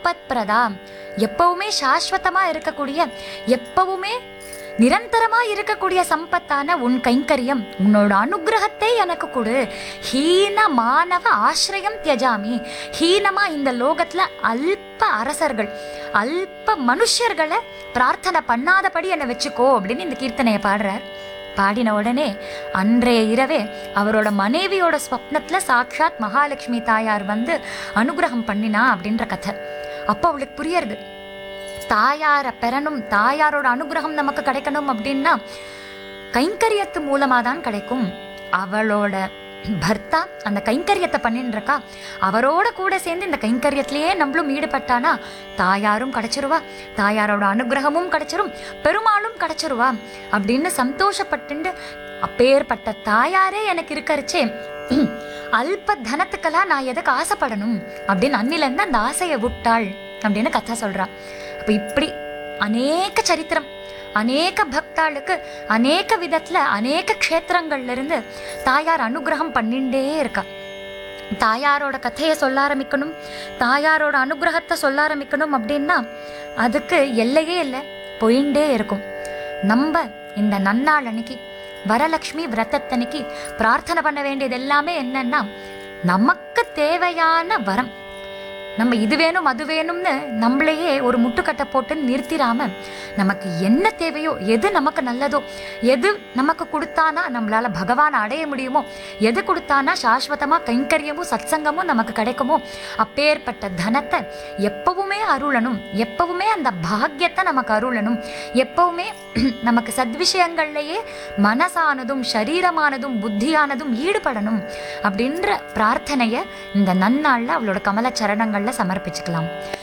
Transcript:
சம்பத் பிரதா எப்பவுமே சாஸ்வதமா இருக்கக்கூடிய எப்பவுமே நிரந்தரமா இருக்கக்கூடிய சம்பத்தான உன் கைங்கரியம் உன்னோட அனுகிரகத்தை எனக்கு கொடு ஹீன மானவ ஆசிரியம் தியஜாமி ஹீனமா இந்த லோகத்துல அல்ப அரசர்கள் அல்ப மனுஷர்களை பிரார்த்தனை பண்ணாதபடி என்னை வச்சுக்கோ அப்படின்னு இந்த கீர்த்தனையை பாடுறார் பாடின உடனே அன்றைய இரவே அவரோட மனைவியோட ஸ்வப்னத்துல சாக்ஷாத் மகாலட்சுமி தாயார் வந்து அனுகிரகம் பண்ணினா அப்படின்ற கதை அப்போ அவளுக்கு புரியறது தாயாரை பெறணும் தாயாரோட அனுகிரகம் நமக்கு கிடைக்கணும் அப்படின்னா கைங்கரியத்து மூலமா தான் கிடைக்கும் அவளோட பர்த்தா அந்த கைங்கரியத்தை பண்ணின்னு இருக்கா அவரோட கூட சேர்ந்து இந்த கைங்கரியத்திலேயே நம்மளும் ஈடுபட்டானா தாயாரும் கிடைச்சிருவா தாயாரோட அனுகிரகமும் கிடைச்சிரும் பெருமாளும் கிடைச்சிருவா அப்படின்னு சந்தோஷப்பட்டுண்டு அப்பேற்பட்ட தாயாரே எனக்கு இருக்கரிச்சே அல்ப தனத்துக்கெல்லாம் நான் எதுக்கு ஆசைப்படணும் அப்படின்னு அன்னிலேருந்து அந்த ஆசையை விட்டாள் அப்படின்னு கதை சொல்றா அப்ப இப்படி அநேக சரித்திரம் அநேக பக்தாளுக்கு அநேக விதத்துல அநேக க்ஷேத்திரங்கள்ல இருந்து தாயார் அனுகிரகம் பண்ணிண்டே இருக்கா தாயாரோட கதையை சொல்ல ஆரம்பிக்கணும் தாயாரோட அனுகிரகத்தை சொல்ல ஆரம்பிக்கணும் அப்படின்னா அதுக்கு எல்லையே இல்லை போயிண்டே இருக்கும் நம்ம இந்த நன்னாள் அன்னைக்கு வரலக்ஷ்மி விரதத்தன்னைக்கு பிரார்த்தனை பண்ண வேண்டியது எல்லாமே என்னன்னா நமக்கு தேவையான வரம் நம்ம இது வேணும் அது வேணும்னு நம்மளையே ஒரு முட்டுக்கட்டை போட்டு நிறுத்திராம நமக்கு என்ன தேவையோ எது நமக்கு நல்லதோ எது நமக்கு கொடுத்தானா நம்மளால பகவான் அடைய முடியுமோ எது கொடுத்தானா சாஸ்வதமா கைங்கரியமும் சத்சங்கமும் நமக்கு கிடைக்குமோ அப்பேற்பட்ட தனத்தை எப்பவுமே அருளணும் எப்பவுமே அந்த பாக்கியத்தை நமக்கு அருளணும் எப்பவுமே நமக்கு சத்விஷயங்கள்லயே மனசானதும் சரீரமானதும் புத்தியானதும் ஈடுபடணும் அப்படின்ற பிரார்த்தனையை இந்த நன்னாள்ல அவளோட கமல சரணங்கள்ல சமர்ப்பிச்சுக்கலாம்